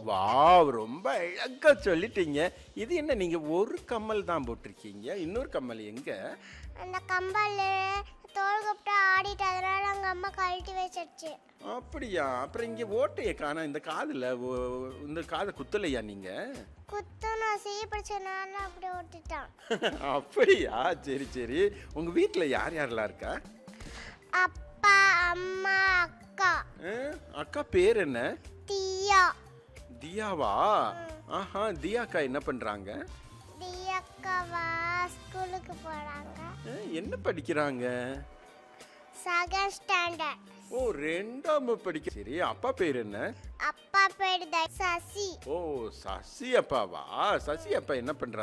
wow ரொம்ப அழகா சொல்லிட்டீங்க இது என்ன நீங்க ஒரு கம்மல் தான் போட்டிருக்கீங்க இன்னொரு கம்மல் எங்க அந்த கம்பல் தோல் கப்பிட்டு ஆடிட்டு அதனால அங்க அம்மா கழட்டி வச்சிருச்சு அப்படியா அப்புறம் இங்க ஓட்டையை காணோம் இந்த காதுல ஓ- இந்த காதை குத்தலையா நீங்க குத்து நான் சீ பிடிச்சனால அப்படி ஓட்டிட்டான் அப்படியா சரி சரி உங்க வீட்ல யார் யாரெல்லாம் இருக்கா அப்பா அம்மா அக்கா ஆ, அக்கா பேர் என்ன தியா தியாவா ஆஹா தியாக்கா என்ன பண்றாங்க தியாக்காவா ஸ்கூலுக்கு போறாங்க ஆ, என்ன படிக்கிறாங்க செகண்ட் ஸ்டாண்டர்ட் ஓ ரெண்டாம் படிக்க சரி அப்பா பேர் என்ன அப்பா பேரு த- சசி ஓ சசி அப்பாவா சசி அப்பா என்ன பண்றாங்க